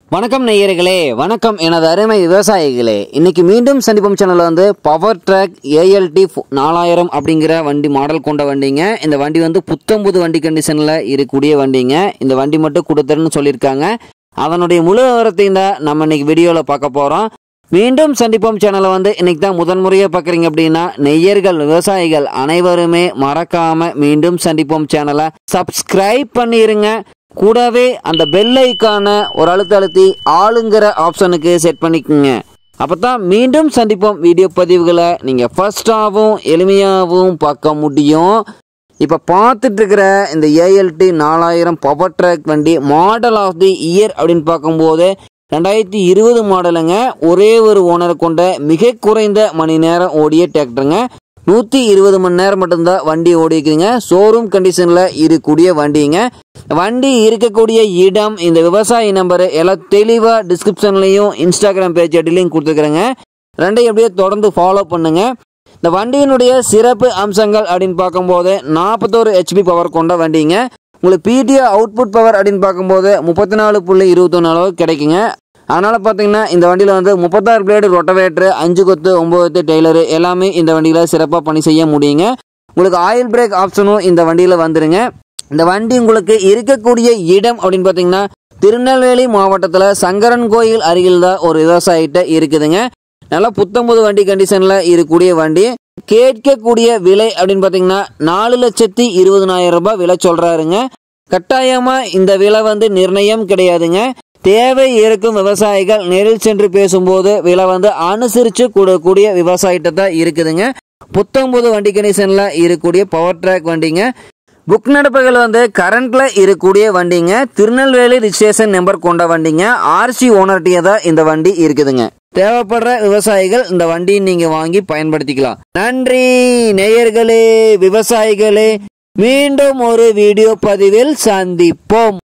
வணக்கம் நேயர்களே வணக்கம் எனது அருமை விவசாயிகளே இன்னைக்கு மீண்டும் சந்திப்போம் சேனல்ல வந்து பவர் ட்ராக் ஏஎல்டி நாலாயிரம் அப்படிங்கிற வண்டி மாடல் கொண்ட வண்டிங்க இந்த வண்டி வந்து புத்தம்புது வண்டி கண்டிஷனில் இருக்கக்கூடிய வண்டிங்க இந்த வண்டி மட்டும் கொடுத்துருன்னு சொல்லியிருக்காங்க அதனுடைய முழு விவரத்தையும் தான் நம்ம இன்னைக்கு வீடியோவில் பார்க்க போகிறோம் மீண்டும் சந்திப்போம் சேனலை வந்து இன்னைக்கு தான் முதன்முறையாக பார்க்குறீங்க அப்படின்னா நெய்யர்கள் விவசாயிகள் அனைவருமே மறக்காம மீண்டும் சந்திப்போம் சேனலை சப்ஸ்கிரைப் பண்ணிருங்க கூடவே அந்த பெல் ஐக்கான ஒரு அழுத்த அழுத்தி ஆளுங்கிற ஆப்ஷனுக்கு செட் பண்ணிக்கோங்க அப்போ தான் மீண்டும் சந்திப்போம் வீடியோ பதிவுகளை நீங்கள் ஃபர்ஸ்டாகவும் எளிமையாகவும் பார்க்க முடியும் இப்போ பார்த்துட்டு இருக்கிற இந்த ஏஎல்டி நாலாயிரம் பவர் ட்ராக் வண்டி மாடல் ஆஃப் தி இயர் அப்படின்னு பார்க்கும்போது ரெண்டாயிரத்தி இருபது மாடலுங்க ஒரே ஒரு ஓனர் கொண்ட மிக குறைந்த மணி நேரம் ஓடிய டிராக்டருங்க நூற்றி இருபது மணி நேரம் மட்டும்தான் வண்டி ஓடிக்குதுங்க ஷோரூம் கண்டிஷனில் இருக்கக்கூடிய வண்டிங்க வண்டி இருக்கக்கூடிய இடம் இந்த விவசாயி நம்பர் எல்லாம் தெளிவாக டிஸ்கிரிப்ஷன்லையும் இன்ஸ்டாகிராம் பேஜ் அடிலையும் கொடுத்துக்கிறேங்க ரெண்டையும் அப்படியே தொடர்ந்து ஃபாலோ பண்ணுங்க இந்த வண்டியினுடைய சிறப்பு அம்சங்கள் அப்படின்னு பார்க்கும்போது நாற்பத்தோரு ஹெச்பி பவர் கொண்ட வண்டிங்க உங்களுக்கு பிடிஓ அவுட்புட் பவர் அப்படின்னு பார்க்கும்போது முப்பத்தி நாலு புள்ளி இருபத்தொன்று அளவு கிடைக்குங்க அதனால் பார்த்தீங்கன்னா இந்த வண்டியில் வந்து முப்பத்தாறு பிளேடு ரொட்டவேட்ரு அஞ்சு கொத்து ஒம்பது கொத்து டெய்லரு எல்லாமே இந்த வண்டியில் சிறப்பாக பணி செய்ய முடியுங்க உங்களுக்கு ஆயில் பிரேக் ஆப்ஷனும் இந்த வண்டியில் வந்துருங்க இந்த வண்டி உங்களுக்கு இருக்கக்கூடிய இடம் அப்படின்னு பார்த்தீங்கன்னா திருநெல்வேலி மாவட்டத்தில் சங்கரன் கோயில் அருகில் தான் ஒரு விவசாயிட்ட இருக்குதுங்க நல்லா புத்தம்புது வண்டி கண்டிஷனில் இருக்கக்கூடிய வண்டி கேட்கக்கூடிய விலை அப்படின்னு பார்த்தீங்கன்னா நாலு லட்சத்தி இருபதனாயிரம் ரூபாய் விலை சொல்கிறாருங்க கட்டாயமாக இந்த விலை வந்து நிர்ணயம் கிடையாதுங்க தேவை இருக்கும் விவசாயிகள் நேரில் சென்று பேசும்போது விலை வந்து அனுசரித்து கொடுக்கக்கூடிய விவசாயிட்ட தான் இருக்குதுங்க புத்தம்புது வண்டி கண்டிஷனில் இருக்கக்கூடிய பவர் ட்ராக் வண்டிங்க புக் நடப்புகள் வந்து கரண்ட்ல இருக்கக்கூடிய வண்டிங்க திருநெல்வேலி ரிஜிஸ்ட்ரேஷன் நம்பர் கொண்ட வண்டிங்க ஆர்சி ஓனர்ட்டியே தான் இந்த வண்டி இருக்குதுங்க தேவைப்படுற விவசாயிகள் இந்த வண்டியை நீங்க வாங்கி பயன்படுத்திக்கலாம் நன்றி நேயர்களே விவசாயிகளே மீண்டும் ஒரு வீடியோ பதிவில் சந்திப்போம்